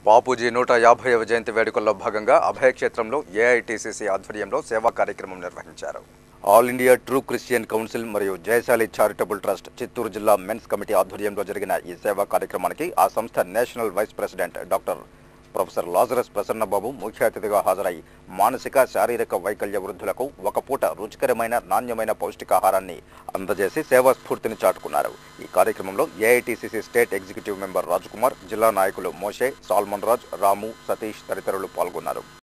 బాపూజీ నూట యాభైవ జయంతి వేడుకల్లో భాగంగా అభయక్షేత్రంలో ఏఐటీసీసీ ఆధ్వర్యంలో సేవా కార్యక్రమం నిర్వహించారు all India true Christian council మరియు జయశాలి చారిటబుల్ ట్రస్ట్ చిత్తూరు జిల్లా మెన్స్ కమిటీ ఆధ్వర్యంలో జరిగిన ఈ సేవా కార్యక్రమానికి ఆ సంస్థ national vice president doctor professor Lazarus Prasannababu ముఖ్య అతిథిగా హాజరై మానసిక శారీరక వైకల్య వృద్ధులకు ఒక పూట రుచికరమైన నాణ్యమైన పౌష్టికాహారాన్ని అందజేసి సేవా స్ఫూర్తిని చాటుకున్నారు ఈ కార్యక్రమంలో AITCC state executive member Rajkumar జిల్లా నాయకులు మోషే సాల్మన్ రాజ్ రాము సతీష్ తదితరులు పాల్గొన్నారు